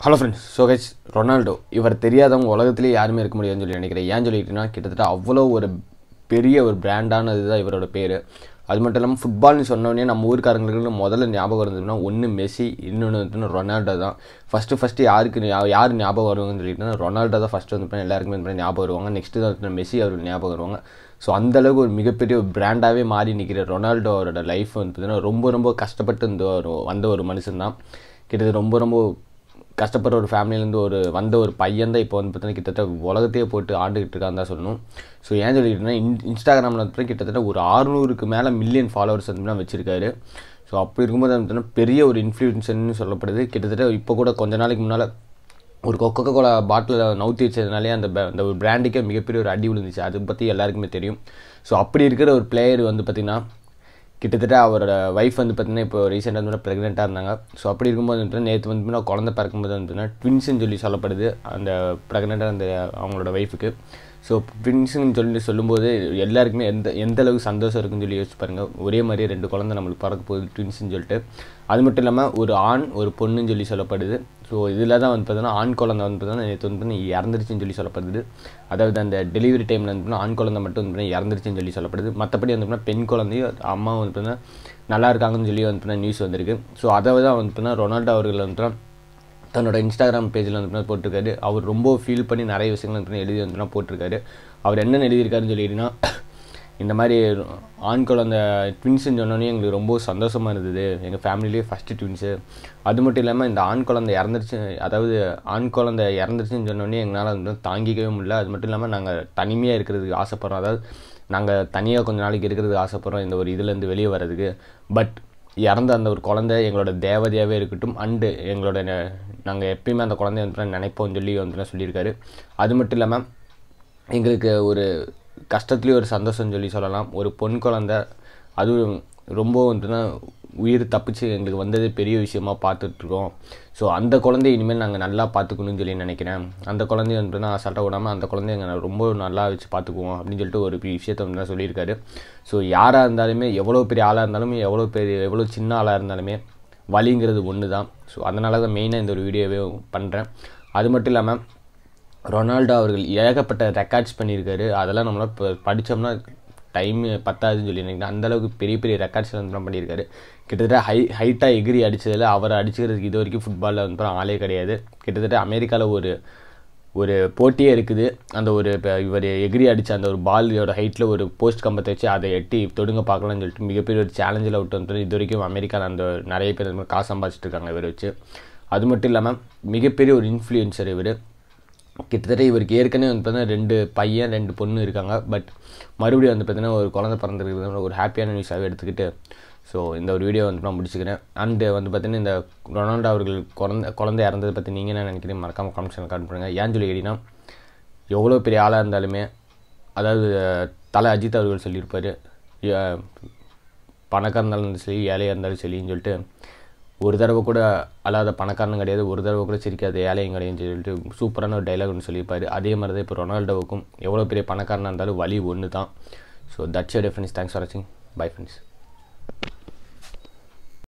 hello friends so guys Ronaldo இவர் தெரியாதவங்க உலகத்திலே யாருமே இருக்க முடியாதுன்னு சொல்லி நினைக்கிறேன் ஏன் சொல்லிட்டுனா கிட்டத்தட்ட அவ்வளோ ஒரு பெரிய ஒரு பிராண்டானது தான் இவரோட பேர் அது மட்டும் இல்லாமல் ஃபுட்பால்னு சொன்னோடனே நம்ம ஊருக்காரங்களுக்கு முதல்ல ஞாபகம் இருந்ததுன்னா ஒன்று மெஸ்ஸி இன்னொன்று வந்து ரொனால்டோ தான் ஃபஸ்ட்டு ஃபஸ்ட்டு யாருக்கு ஞா- யார் ஞாபகம் வருவாங்கன்னு சொல்லிட்டுனா ரொனால்டோ தான் ஃபஸ்ட்டு வந்து எல்லாருக்குமே வந்து ஞாபகம் வருவாங்க நெக்ஸ்ட்டு தான் வந்து மெஸ்ஸி அவர்கள் ஞாபகம் வருவாங்க ஸோ அந்தளவுக்கு ஒரு மிகப்பெரிய ஒரு பிராண்டாகவே மாறி நிற்கிற ரொனால்டோ அவரோட லைஃப் வந்து பார்த்தீங்கன்னா ரொம்ப ரொம்ப கஷ்டப்பட்டு இந்த ஒரு வந்த ஒரு மனுஷன் தான் கிட்டத்தட்ட ரொம்ப ரொம்ப கஷ்டப்படுற ஒரு ஃபேமிலியிலேருந்து ஒரு வந்த ஒரு பையன் தான் இப்போ வந்து பார்த்தீங்கன்னா கிட்டத்தட்ட உலகத்தையே போட்டு ஆண்டுகிட்டு இருக்கான்னு தான் சொல்லணும் ஸோ ஏன் சொல்லிட்டுனா இன் இன்ஸ்டாகிராமில் வந்து கிட்டத்தட்ட ஒரு ஆறுநூறுக்கு மேலே மில்லியன் ஃபாலோவர்ஸ் வந்து வச்சிருக்காரு ஸோ அப்படி இருக்கும்போது வந்து பார்த்தீங்கன்னா பெரிய ஒரு இன்ஃப்ளூயன்சர்னு சொல்லப்படுது கிட்டத்தட்ட இப்போ கூட கொஞ்ச நாளைக்கு முன்னால் ஒரு கொக்கோ கோலா பாட்டிலில் நவுத்தி வச்சதுனாலே அந்த ப- அந்த ஒரு பிராண்டுக்கே மிகப்பெரிய ஒரு அடி விழுந்துச்சு அதை பற்றி எல்லாருக்குமே தெரியும் ஸோ அப்படி இருக்கிற ஒரு பிளேயர் வந்து பார்த்திங்கன்னா கிட்டத்தட்ட அவரோட ஒய்ஃப் வந்து பார்த்தீங்கன்னா இப்போ ரீசெண்டாக வந்து ப்ரெக்னெண்ட்டாக இருந்தாங்க ஸோ அப்படி இருக்கும்போது வந்து நேற்று வந்து பார்த்தீங்கன்னா குழந்தை பிறக்கும்போது வந்து பார்த்தீங்கன்னா ட்வின்ஸ்னு சொல்லி சொல்லப்படுது அந்த ப்ரெக்னெண்ட்டாக அந்த அவங்களோட ஒய்ஃபுக்கு ஸோ ட்வின்ஸுன்னு சொல்லி சொல்லும்போது எல்லாருக்குமே எந்த எந்த அளவுக்கு சந்தோஷம் இருக்குன்னு சொல்லி யோசிச்சு பாருங்கள் ஒரே மாதிரியே ரெண்டு குழந்தை நம்மளுக்கு பிறக்க போகுது ட்வின்ஸ்னு சொல்லிட்டு அது மட்டும் இல்லாமல் ஒரு ஆண் ஒரு பொண்ணுன்னு சொல்லி சொல்லப்படுது ஸோ இதில் தான் வந்து பார்த்தீங்கன்னா ஆண் குழந்தை வந்து பார்த்தீங்கன்னா நேற்று வந்து பார்த்தீங்கன்னா இறந்துருச்சுன்னு சொல்லி சொல்லப்படுது அதாவது அந்த டெலிவரி டைமில் வந்து பார்த்தீங்கன்னா ஆண் குழந்தை மட்டும் வந்து பார்த்தீங்கன்னா இறந்துருச்சுன்னு சொல்லி சொல்லப்படுது மற்றபடி வந்து பார்த்தீங்கன்னா பெண் குழந்தையும் அம்மா வந்து பார்த்தீங்கன்னா நல்லா இருக்காங்கன்னு சொல்லி வந்து பார்த்தீங்கன்னா நியூஸ் வந்திருக்கு ஸோ அதை தான் வந்து பார்த்தீங்கன்னா ரொனால்டோ அவர்கள் வந்து பார்த்தீங்கன்னா தன்னோட இன்ஸ்டாகிராம் பேஜில் வந்து பார்த்தீங்கன்னா போட்டிருக்காரு அவர் ரொம்ப ஃபீல் பண்ணி நிறைய விஷயங்கள் வந்து பார்த்தீங்கன்னா எழுதி வந்து பார்த்தீங்கன்னா போட்டிருக்காரு அவர் என்ன எழுதியிருக்காருன்னு சொல்லிட்டுனா இந்த மாதிரி ஆண் குழந்த ட்வின்ஸுன்னு சொன்னோன்னே எங்களுக்கு ரொம்ப சந்தோஷமாக இருந்தது எங்கள் ஃபேமிலிலேயே ஃபஸ்ட்டு ட்வின்ஸு அது மட்டும் இல்லாமல் இந்த ஆண் குழந்தை இறந்துருச்சு அதாவது ஆண் குழந்தை இறந்துருச்சுன்னு சொன்னோன்னே எங்களால் வந்து தாங்கிக்கவே முடியல அது மட்டும் இல்லாமல் நாங்கள் தனிமையாக இருக்கிறதுக்கு ஆசைப்பட்றோம் அதாவது நாங்கள் தனியாக கொஞ்ச நாளைக்கு இருக்கிறதுக்கு ஆசைப்பட்றோம் இந்த ஒரு இதுலேருந்து வெளியே வர்றதுக்கு பட் இறந்த அந்த ஒரு குழந்தை எங்களோட தேவதையாகவே இருக்கட்டும் அண்டு எங்களோட நாங்கள் எப்பயுமே அந்த குழந்தைய வந்து நினைப்போம்னு சொல்லி வந்து சொல்லியிருக்காரு அது மட்டும் இல்லாமல் எங்களுக்கு ஒரு கஷ்டத்துலேயும் ஒரு சந்தோஷம்னு சொல்லி சொல்லலாம் ஒரு பொன் குழந்தை அதுவும் ரொம்ப வந்துன்னா உயிர் தப்பிச்சு எங்களுக்கு வந்தது பெரிய விஷயமா பார்த்துட்ருக்கோம் ஸோ அந்த குழந்தைய இனிமேல் நாங்கள் நல்லா பார்த்துக்கணும்னு சொல்லி நினைக்கிறேன் அந்த குழந்தைய வந்து நான் சட்டை விடாமல் அந்த குழந்தைய எங்களை ரொம்ப நல்லா வச்சு பார்த்துக்குவோம் அப்படின்னு சொல்லிட்டு ஒரு விஷயத்தை வந்து நான் சொல்லியிருக்காரு ஸோ யாராக இருந்தாலுமே எவ்வளோ பெரிய ஆளாக இருந்தாலுமே எவ்வளோ பெரிய எவ்வளோ சின்ன ஆளாக இருந்தாலுமே வலிங்கிறது ஒன்று தான் ஸோ அதனால தான் மெயினாக இந்த ஒரு வீடியோவே பண்ணுறேன் அது மட்டும் இல்லாமல் ரொனால்டோ அவர்கள் ஏகப்பட்ட ரெக்கார்ட்ஸ் பண்ணியிருக்காரு அதெல்லாம் நம்மளால் இப்போ படித்தோம்னா டைம் பத்தாதுன்னு சொல்லி நினைக்கிறேன் அந்த அளவுக்கு பெரிய பெரிய ரெக்கார்ட்ஸ் வந்து பண்ணியிருக்காரு கிட்டத்தட்ட ஹை ஹைட்டாக எகிரி அடிச்சதில் அவரை அடிச்சுக்கிறதுக்கு இது வரைக்கும் ஃபுட்பாலில் வந்து ஆளே கிடையாது கிட்டத்தட்ட அமெரிக்காவில் ஒரு ஒரு போட்டியே இருக்குது அந்த ஒரு இப்போ இவர் எகிரி அடித்த அந்த ஒரு பாலோட ஹைட்டில் ஒரு போஸ்ட் கம்பத்தை வச்சு அதை எட்டி தொடுங்க பார்க்கலாம்னு சொல்லிட்டு மிகப்பெரிய ஒரு சேலஞ்சில் விட்டு வந்து இது வரைக்கும் அமெரிக்காவில் அந்த நிறைய பேர் இந்த மாதிரி காசு சம்பாதிச்சிட்டு இருக்காங்க இவரை வச்சு அது மட்டும் இல்லாமல் மிகப்பெரிய ஒரு இன்ஃப்ளூயன்சர் இவர் கிட்டத்தட்ட இவருக்கு ஏற்கனவே வந்து பார்த்தீங்கன்னா ரெண்டு பையன் ரெண்டு பொண்ணு இருக்காங்க பட் மறுபடியும் வந்து பார்த்தீங்கன்னா ஒரு குழந்தை பிறந்திருக்கிறது ஒரு ஹாப்பியான நியூஸாகவே எடுத்துக்கிட்டு ஸோ இந்த ஒரு வீடியோ வந்து நான் முடிச்சுக்கிறேன் அண்டு வந்து பார்த்தீங்கன்னா இந்த ரொனால்டோ அவர்கள் குழந்தை குழந்தை இறந்ததை பற்றி நீங்கள் என்ன நினைக்கிறீங்க மறக்காமல் கமெண்ட்ஸில் கால் பண்ணுங்கள் ஏன் சொல்லி கேட்டிங்கன்னா எவ்வளோ பெரிய ஆளாக இருந்தாலுமே அதாவது தலை அஜித் அவர்கள் சொல்லியிருப்பார் பணக்காரன் இருந்தாலும் சரி ஏழையாக இருந்தாலும் சரின்னு சொல்லிட்டு ஒரு தடவை கூட அல்லாத பணக்காரனும் கிடையாது ஒரு தடவை கூட சிரிக்காத ஏழையும் கிடையாதுன்னு சொல்லிட்டு சூப்பரான ஒரு டைலாக் ஒன்று சொல்லியிருப்பாரு அதே மாதிரி தான் இப்போ ரொனால்டோவுக்கும் எவ்வளோ பெரிய பணக்காரனாக இருந்தாலும் வழி ஒன்று தான் so that's your friends thanks for வாட்சிங் பை ஃப்ரெண்ட்ஸ்